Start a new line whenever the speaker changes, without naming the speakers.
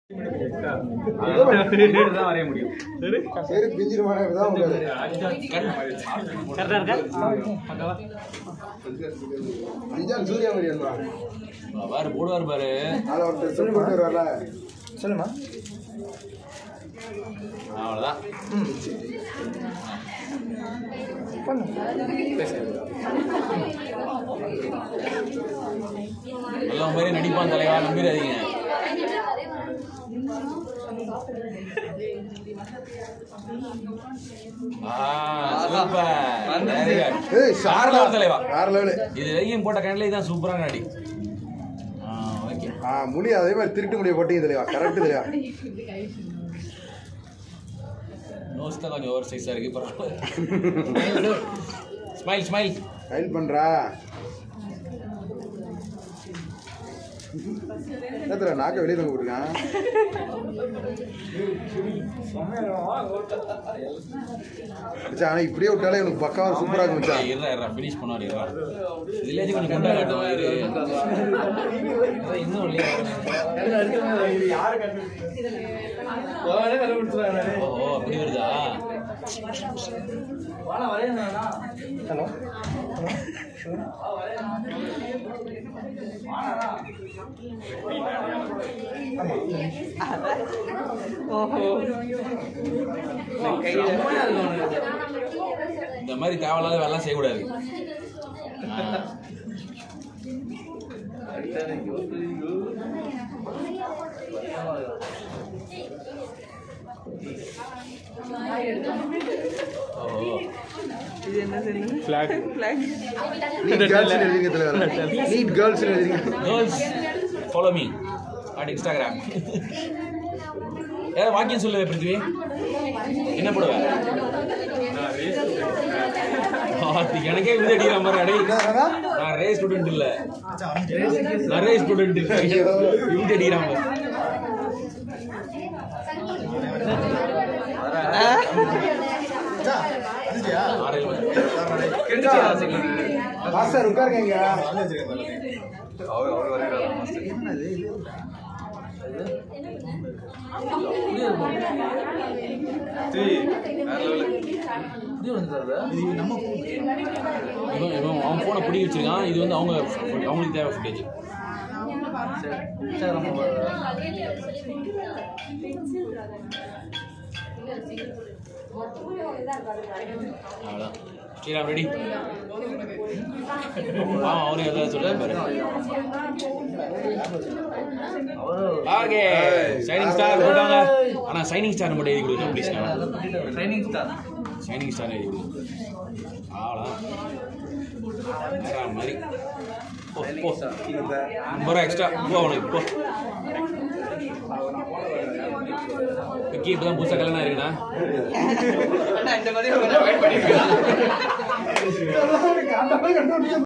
தான் வரைய முடியும்
சரி பிஞ்சிருமான தான் உங்களுக்கு
கரெக்டா இருக்கா
அஞ்சான் சூர்யா மரியன்மா
பாரு போடுவார் பாரு
அதை ஒருத்தர் சொல்லி போட்டு வரல சொல்லுமா
அவ்வளோதான் நல்ல மாதிரி நடிப்பான் தலைவா நம்பிடாதீங்க ஆ, super. Very good.
ஏய் ஷார்லா
Super தலைவா
வேற லெவலு
இது வரைக்கும் போட்ட கண்ணிலே தான் சூப்பரான நடி ஆ ஓகே
ஆ முடி அதே மாதிரி திருட்டு முடிய போட்டீங்க தெளிவா கரெக்ட் தெளிவா
நோஸ் தான் கொஞ்சம் ஓவர் சைஸாக இருக்கு பரவாயில்ல ஸ்மைல் ஸ்மைல்
கைல் பண்றா என்னத்துல நாக்க வெளியே தங்க போட்டுருக்கான் மச்சான், ஆனா இப்படியே விட்டாலே எனக்கு பக்காவா சூப்பரா இருக்கும் மச்சான்
இருறா இருறா ஃபினிஷ் பண்ணாரு இருறா இதுலேயாச்சும் கொஞ்சம் குண்டா காட்டும் இரு அதான் இன்னும் இல்லையா ஓ அப்படி வருதா இந்த மாதிரி தேவையில்லாத வேலை செய்யக்கூடாது ஆ. ஓஹோ
நீட் கேர்ள்ஸ் எழுதிங்க தலைவர் நீட் கேர்ள்ஸ் எழுதிங்க
girls follow me at Instagram ஏதாவது வாக்கியம் சொல்லு பிருத்வி என்ன போடுவ அது எனக்கே விழுந்து அடிக்கிற மாதிரி அடை நான் ரே ஸ்டூடெண்ட் இல்ல நான் ரே ஸ்டூடெண்ட் இல்ல விழுந்து அடிக்கிற மாதிரி ஆறேழு மணி.
மாஸ்டர் உட்காருங்க
அவர் அவர் வரைகிறார் மாஸ்டர் சரி வேற லெவலு
இவன் இவன் அவன் ஃபோனை பிடிக்க வச்சிருக்கான் இது வந்து அவங்க அவங்களுக்கு தேவை ஃபுட்டேஜ் அவ்வளோதான் ஸ்ரீராம் ரெடி ஆ அவரே எதாவது சொல்லுங்க பாரு ஓகே சைனிங் ஸ்டார் போட்டாங்க ஆனா சைனிங் ஸ்டார் மட்டும் எழுதி கொடுங்க please
training star
shining star எழுதி கொடுங்க அவ்வளோதான் வேற மாதிரி போ போ ஐம்பது ரூபா எக்ஸ்ட்ரா போ அவனுக்கு போ விக்கி இப்போ தான் புதுசாக கல்யாணம் இருக்குண்ணா
இந்த மாதிரி வெயிட் பண்ணிருக்கேன்